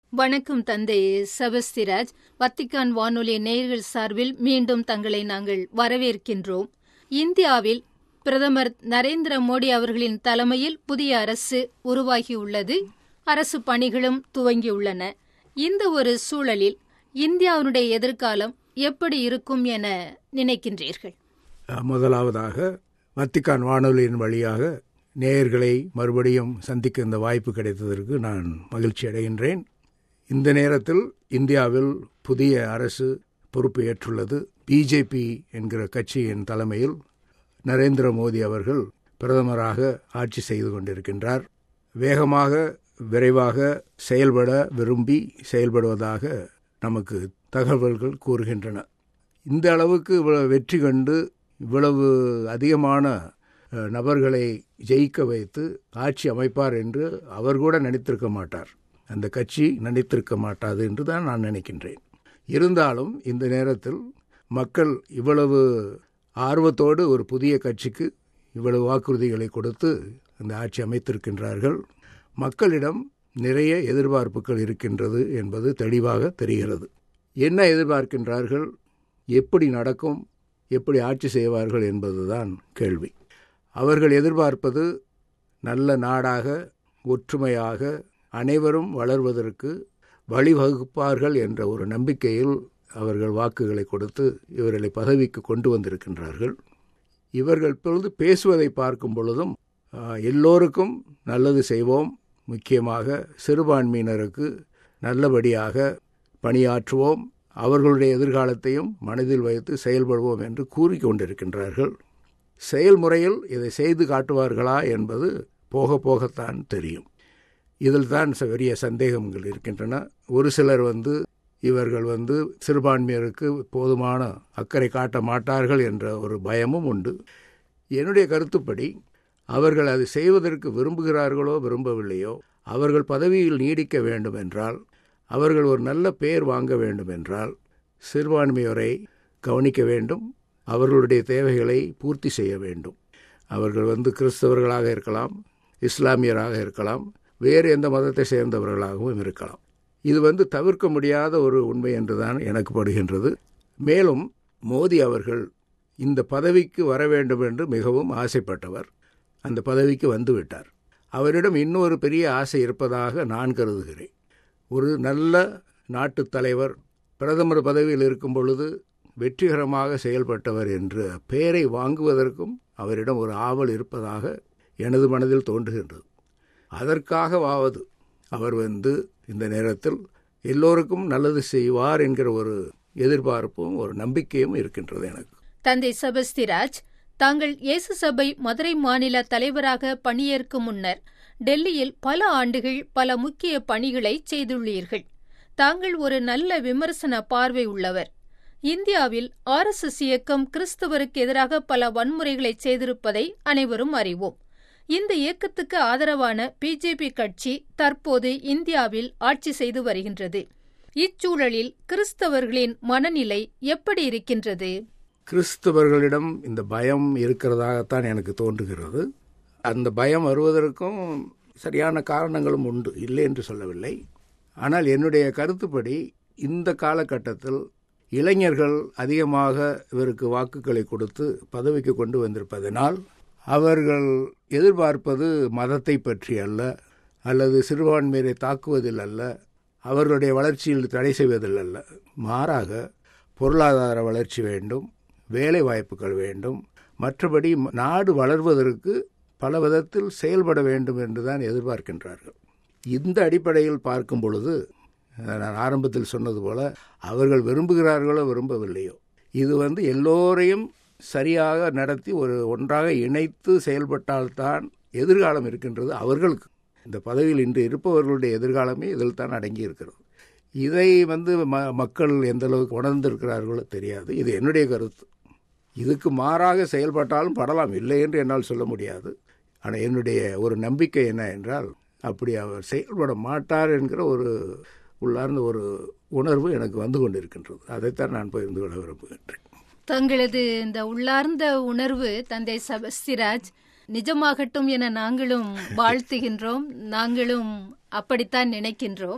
வணக்கம் தந்தை செபஸ்திராஜ் வத்திக்கான் வானொலி நேயர்கள் சார்பில் மீண்டும் தங்களை நாங்கள் வரவேற்கின்றோம் இந்தியாவில் பிரதமர் நரேந்திர மோடி அவர்களின் தலைமையில் புதிய அரசு உருவாகியுள்ளது அரசு பணிகளும் துவங்கியுள்ளன இந்த ஒரு சூழலில் இந்தியாவினுடைய எதிர்காலம் எப்படி இருக்கும் என நினைக்கின்றீர்கள் முதலாவதாக வத்திக்கான் வானொலியின் வழியாக நேயர்களை மறுபடியும் சந்திக்க இந்த வாய்ப்பு கிடைத்ததற்கு நான் மகிழ்ச்சி அடைகின்றேன் இந்த நேரத்தில் இந்தியாவில் புதிய அரசு பொறுப்பு ஏற்றுள்ளது பிஜேபி என்கிற கட்சியின் தலைமையில் நரேந்திர மோடி அவர்கள் பிரதமராக ஆட்சி செய்து கொண்டிருக்கின்றார் வேகமாக விரைவாக செயல்பட விரும்பி செயல்படுவதாக நமக்கு தகவல்கள் கூறுகின்றன இந்த அளவுக்கு இவ்வளவு வெற்றி கண்டு இவ்வளவு அதிகமான நபர்களை ஜெயிக்க வைத்து ஆட்சி அமைப்பார் என்று அவர் கூட நினைத்திருக்க மாட்டார் அந்த கட்சி நினைத்திருக்க மாட்டாது என்று தான் நான் நினைக்கின்றேன் இருந்தாலும் இந்த நேரத்தில் மக்கள் இவ்வளவு ஆர்வத்தோடு ஒரு புதிய கட்சிக்கு இவ்வளவு வாக்குறுதிகளை கொடுத்து அந்த ஆட்சி அமைத்திருக்கின்றார்கள் மக்களிடம் நிறைய எதிர்பார்ப்புகள் இருக்கின்றது என்பது தெளிவாக தெரிகிறது என்ன எதிர்பார்க்கின்றார்கள் எப்படி நடக்கும் எப்படி ஆட்சி செய்வார்கள் என்பதுதான் கேள்வி அவர்கள் எதிர்பார்ப்பது நல்ல நாடாக ஒற்றுமையாக அனைவரும் வளர்வதற்கு வழிவகுப்பார்கள் என்ற ஒரு நம்பிக்கையில் அவர்கள் வாக்குகளை கொடுத்து இவர்களை பதவிக்கு கொண்டு வந்திருக்கின்றார்கள் இவர்கள் பொழுது பேசுவதை பார்க்கும் பொழுதும் எல்லோருக்கும் நல்லது செய்வோம் முக்கியமாக சிறுபான்மையினருக்கு நல்லபடியாக பணியாற்றுவோம் அவர்களுடைய எதிர்காலத்தையும் மனதில் வைத்து செயல்படுவோம் என்று கூறிக்கொண்டிருக்கின்றார்கள் செயல்முறையில் இதை செய்து காட்டுவார்களா என்பது போக போகத்தான் தெரியும் இதில் தான் பெரிய சந்தேகங்கள் இருக்கின்றன ஒரு சிலர் வந்து இவர்கள் வந்து சிறுபான்மையருக்கு போதுமான அக்கறை காட்ட மாட்டார்கள் என்ற ஒரு பயமும் உண்டு என்னுடைய கருத்துப்படி அவர்கள் அதை செய்வதற்கு விரும்புகிறார்களோ விரும்பவில்லையோ அவர்கள் பதவியில் நீடிக்க வேண்டும் என்றால் அவர்கள் ஒரு நல்ல பெயர் வாங்க வேண்டும் என்றால் சிறுபான்மையோரை கவனிக்க வேண்டும் அவர்களுடைய தேவைகளை பூர்த்தி செய்ய வேண்டும் அவர்கள் வந்து கிறிஸ்தவர்களாக இருக்கலாம் இஸ்லாமியராக இருக்கலாம் வேறு எந்த மதத்தை சேர்ந்தவர்களாகவும் இருக்கலாம் இது வந்து தவிர்க்க முடியாத ஒரு உண்மை என்றுதான் எனக்கு படுகின்றது மேலும் மோடி அவர்கள் இந்த பதவிக்கு வர வேண்டும் என்று மிகவும் ஆசைப்பட்டவர் அந்த பதவிக்கு வந்துவிட்டார் அவரிடம் இன்னொரு பெரிய ஆசை இருப்பதாக நான் கருதுகிறேன் ஒரு நல்ல நாட்டு தலைவர் பிரதமர் பதவியில் இருக்கும் பொழுது வெற்றிகரமாக செயல்பட்டவர் என்ற பெயரை வாங்குவதற்கும் அவரிடம் ஒரு ஆவல் இருப்பதாக எனது மனதில் தோன்றுகின்றது அதற்காகவாவது அவர் வந்து இந்த நேரத்தில் எல்லோருக்கும் நல்லது செய்வார் என்கிற ஒரு எதிர்பார்ப்பும் ஒரு நம்பிக்கையும் இருக்கின்றது எனக்கு தந்தை செபஸ்திராஜ் தாங்கள் இயேசு சபை மதுரை மாநில தலைவராக பணியேற்கும் முன்னர் டெல்லியில் பல ஆண்டுகள் பல முக்கிய பணிகளை செய்துள்ளீர்கள் தாங்கள் ஒரு நல்ல விமர்சன பார்வை உள்ளவர் இந்தியாவில் ஆர் எஸ் எஸ் இயக்கம் கிறிஸ்தவருக்கு எதிராக பல வன்முறைகளை செய்திருப்பதை அனைவரும் அறிவோம் இந்த இயக்கத்துக்கு ஆதரவான பிஜேபி கட்சி தற்போது இந்தியாவில் ஆட்சி செய்து வருகின்றது இச்சூழலில் கிறிஸ்தவர்களின் மனநிலை எப்படி இருக்கின்றது கிறிஸ்தவர்களிடம் இந்த பயம் இருக்கிறதாகத்தான் எனக்கு தோன்றுகிறது அந்த பயம் வருவதற்கும் சரியான காரணங்களும் உண்டு இல்லை என்று சொல்லவில்லை ஆனால் என்னுடைய கருத்துப்படி இந்த காலகட்டத்தில் இளைஞர்கள் அதிகமாக இவருக்கு வாக்குகளை கொடுத்து பதவிக்கு கொண்டு வந்திருப்பதனால் அவர்கள் எதிர்பார்ப்பது மதத்தை பற்றி அல்ல அல்லது சிறுபான்மையரை தாக்குவதில் அல்ல அவர்களுடைய வளர்ச்சியில் தடை செய்வதில் அல்ல மாறாக பொருளாதார வளர்ச்சி வேண்டும் வேலை வாய்ப்புகள் வேண்டும் மற்றபடி நாடு வளர்வதற்கு பல விதத்தில் செயல்பட வேண்டும் என்று தான் எதிர்பார்க்கின்றார்கள் இந்த அடிப்படையில் பார்க்கும் பொழுது நான் ஆரம்பத்தில் சொன்னது போல அவர்கள் விரும்புகிறார்களோ விரும்பவில்லையோ இது வந்து எல்லோரையும் சரியாக நடத்தி ஒரு ஒன்றாக இணைத்து செயல்பட்டால்தான் எதிர்காலம் இருக்கின்றது அவர்களுக்கு இந்த பதவியில் இன்று இருப்பவர்களுடைய எதிர்காலமே இதில் தான் அடங்கி இருக்கிறது இதை வந்து ம மக்கள் எந்த அளவுக்கு உணர்ந்திருக்கிறார்களோ தெரியாது இது என்னுடைய கருத்து இதுக்கு மாறாக செயல்பட்டாலும் படலாம் இல்லை என்று என்னால் சொல்ல முடியாது ஆனால் என்னுடைய ஒரு நம்பிக்கை என்ன என்றால் அப்படி அவர் செயல்பட மாட்டார் என்கிற ஒரு உள்ளார்ந்த ஒரு உணர்வு எனக்கு வந்து கொண்டிருக்கின்றது அதைத்தான் நான் பகிர்ந்து கொள்ள விரும்புகின்றேன் தங்களது இந்த உள்ளார்ந்த உணர்வு தந்தை சபஸ்திராஜ் நிஜமாகட்டும் என நாங்களும் வாழ்த்துகின்றோம் நாங்களும் அப்படித்தான் நினைக்கின்றோம்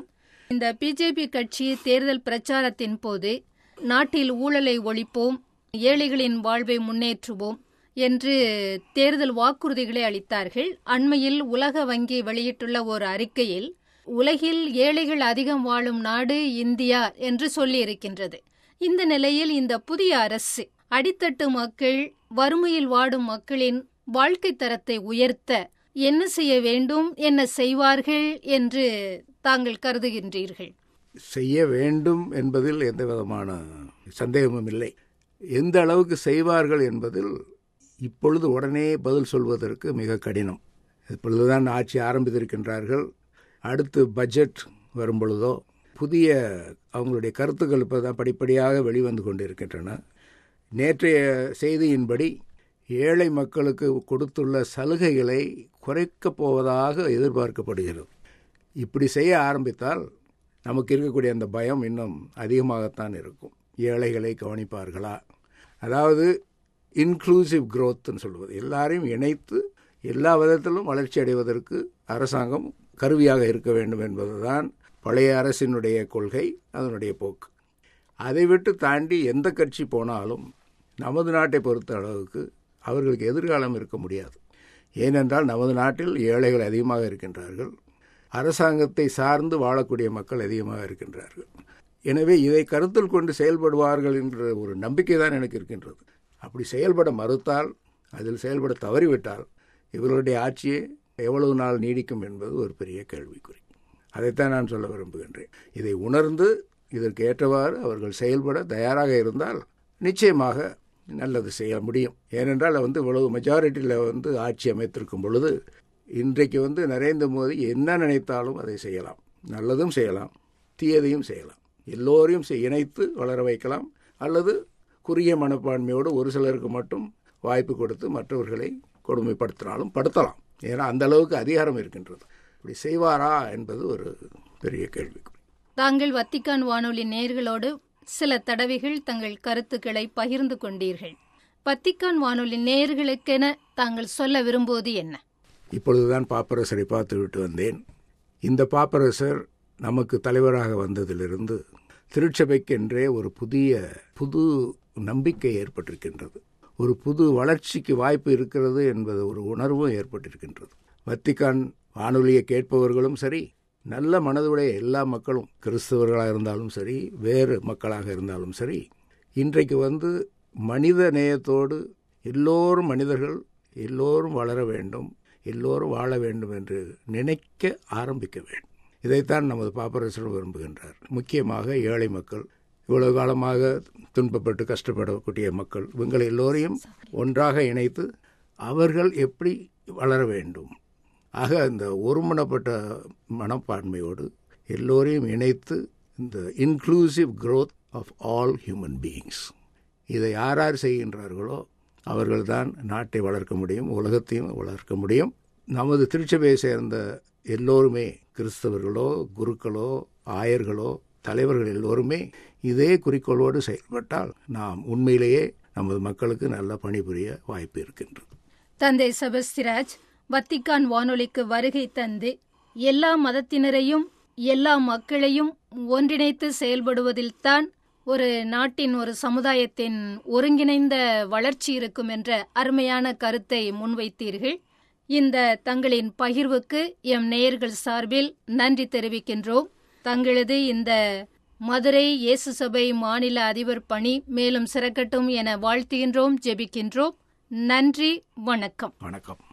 இந்த பிஜேபி கட்சி தேர்தல் பிரச்சாரத்தின் போது நாட்டில் ஊழலை ஒழிப்போம் ஏழைகளின் வாழ்வை முன்னேற்றுவோம் என்று தேர்தல் வாக்குறுதிகளை அளித்தார்கள் அண்மையில் உலக வங்கி வெளியிட்டுள்ள ஒரு அறிக்கையில் உலகில் ஏழைகள் அதிகம் வாழும் நாடு இந்தியா என்று சொல்லியிருக்கின்றது இந்த நிலையில் இந்த புதிய அரசு அடித்தட்டு மக்கள் வறுமையில் வாடும் மக்களின் வாழ்க்கை தரத்தை உயர்த்த என்ன செய்ய வேண்டும் என்ன செய்வார்கள் என்று தாங்கள் கருதுகின்றீர்கள் செய்ய வேண்டும் என்பதில் எந்த விதமான சந்தேகமும் இல்லை எந்த அளவுக்கு செய்வார்கள் என்பதில் இப்பொழுது உடனே பதில் சொல்வதற்கு மிக கடினம் இப்பொழுதுதான் ஆட்சி ஆரம்பித்திருக்கின்றார்கள் அடுத்து பட்ஜெட் வரும் பொழுதோ புதிய அவங்களுடைய கருத்துக்கள் இப்போ தான் படிப்படியாக வெளிவந்து கொண்டிருக்கின்றன நேற்றைய செய்தியின்படி ஏழை மக்களுக்கு கொடுத்துள்ள சலுகைகளை குறைக்கப் போவதாக எதிர்பார்க்கப்படுகிறது இப்படி செய்ய ஆரம்பித்தால் நமக்கு இருக்கக்கூடிய அந்த பயம் இன்னும் அதிகமாகத்தான் இருக்கும் ஏழைகளை கவனிப்பார்களா அதாவது இன்க்ளூசிவ் க்ரோத்னு சொல்வது எல்லாரையும் இணைத்து எல்லா விதத்திலும் வளர்ச்சி அடைவதற்கு அரசாங்கம் கருவியாக இருக்க வேண்டும் என்பதுதான் பழைய அரசினுடைய கொள்கை அதனுடைய போக்கு அதை விட்டு தாண்டி எந்த கட்சி போனாலும் நமது நாட்டை பொறுத்த அளவுக்கு அவர்களுக்கு எதிர்காலம் இருக்க முடியாது ஏனென்றால் நமது நாட்டில் ஏழைகள் அதிகமாக இருக்கின்றார்கள் அரசாங்கத்தை சார்ந்து வாழக்கூடிய மக்கள் அதிகமாக இருக்கின்றார்கள் எனவே இதை கருத்தில் கொண்டு செயல்படுவார்கள் என்ற ஒரு நம்பிக்கை தான் எனக்கு இருக்கின்றது அப்படி செயல்பட மறுத்தால் அதில் செயல்பட தவறிவிட்டால் இவர்களுடைய ஆட்சியே எவ்வளவு நாள் நீடிக்கும் என்பது ஒரு பெரிய கேள்விக்குறி அதைத்தான் நான் சொல்ல விரும்புகின்றேன் இதை உணர்ந்து இதற்கு ஏற்றவாறு அவர்கள் செயல்பட தயாராக இருந்தால் நிச்சயமாக நல்லது செய்ய முடியும் ஏனென்றால் வந்து இவ்வளவு மெஜாரிட்டியில் வந்து ஆட்சி அமைத்திருக்கும் பொழுது இன்றைக்கு வந்து நரேந்திர மோடி என்ன நினைத்தாலும் அதை செய்யலாம் நல்லதும் செய்யலாம் தீயதையும் செய்யலாம் எல்லோரையும் இணைத்து வளர வைக்கலாம் அல்லது குறுகிய மனப்பான்மையோடு ஒரு சிலருக்கு மட்டும் வாய்ப்பு கொடுத்து மற்றவர்களை கொடுமைப்படுத்தினாலும் படுத்தலாம் ஏன்னா அந்த அளவுக்கு அதிகாரம் இருக்கின்றது இப்படி செய்வாரா என்பது ஒரு பெரிய கேள்விக்குறி தாங்கள் வத்திக்கான் வானொலி நேர்களோடு சில தடவைகள் தங்கள் கருத்துக்களை பகிர்ந்து கொண்டீர்கள் வத்திக்கான் வானொலி நேர்களுக்கென தாங்கள் சொல்ல விரும்புவது என்ன இப்பொழுதுதான் பாப்பரசரை பார்த்துவிட்டு வந்தேன் இந்த பாப்பரசர் நமக்கு தலைவராக வந்ததிலிருந்து திருச்சபைக்கென்றே ஒரு புதிய புது நம்பிக்கை ஏற்பட்டிருக்கின்றது ஒரு புது வளர்ச்சிக்கு வாய்ப்பு இருக்கிறது என்பது ஒரு உணர்வும் ஏற்பட்டிருக்கின்றது வத்திக்கான் வானொலியை கேட்பவர்களும் சரி நல்ல மனதுடைய எல்லா மக்களும் கிறிஸ்தவர்களாக இருந்தாலும் சரி வேறு மக்களாக இருந்தாலும் சரி இன்றைக்கு வந்து மனித நேயத்தோடு எல்லோரும் மனிதர்கள் எல்லோரும் வளர வேண்டும் எல்லோரும் வாழ வேண்டும் என்று நினைக்க ஆரம்பிக்க வேண்டும் இதைத்தான் நமது பாப்பரசர் விரும்புகின்றார் முக்கியமாக ஏழை மக்கள் இவ்வளவு காலமாக துன்பப்பட்டு கஷ்டப்படக்கூடிய மக்கள் இவங்களை எல்லோரையும் ஒன்றாக இணைத்து அவர்கள் எப்படி வளர வேண்டும் ஆக இந்த ஒருமனப்பட்ட மனப்பான்மையோடு எல்லோரையும் இணைத்து இந்த inclusive growth of all human beings இதை யார் யார் செய்கின்றார்களோ அவர்கள்தான் நாட்டை வளர்க்க முடியும் உலகத்தையும் வளர்க்க முடியும் நமது திருச்சபையை சேர்ந்த எல்லோருமே கிறிஸ்தவர்களோ குருக்களோ ஆயர்களோ தலைவர்கள் எல்லோருமே இதே குறிக்கோளோடு செயல்பட்டால் நாம் உண்மையிலேயே நமது மக்களுக்கு நல்ல பணிபுரிய வாய்ப்பு இருக்கின்றது தந்தை செபஸ்திராஜ் வத்திக்கான் வானொலிக்கு வருகை தந்து எல்லா மதத்தினரையும் எல்லா மக்களையும் ஒன்றிணைத்து செயல்படுவதில்தான் ஒரு நாட்டின் ஒரு சமுதாயத்தின் ஒருங்கிணைந்த வளர்ச்சி இருக்கும் என்ற அருமையான கருத்தை முன்வைத்தீர்கள் இந்த தங்களின் பகிர்வுக்கு எம் நேயர்கள் சார்பில் நன்றி தெரிவிக்கின்றோம் தங்களது இந்த மதுரை இயேசு சபை மாநில அதிபர் பணி மேலும் சிறக்கட்டும் என வாழ்த்துகின்றோம் ஜெபிக்கின்றோம் நன்றி வணக்கம் வணக்கம்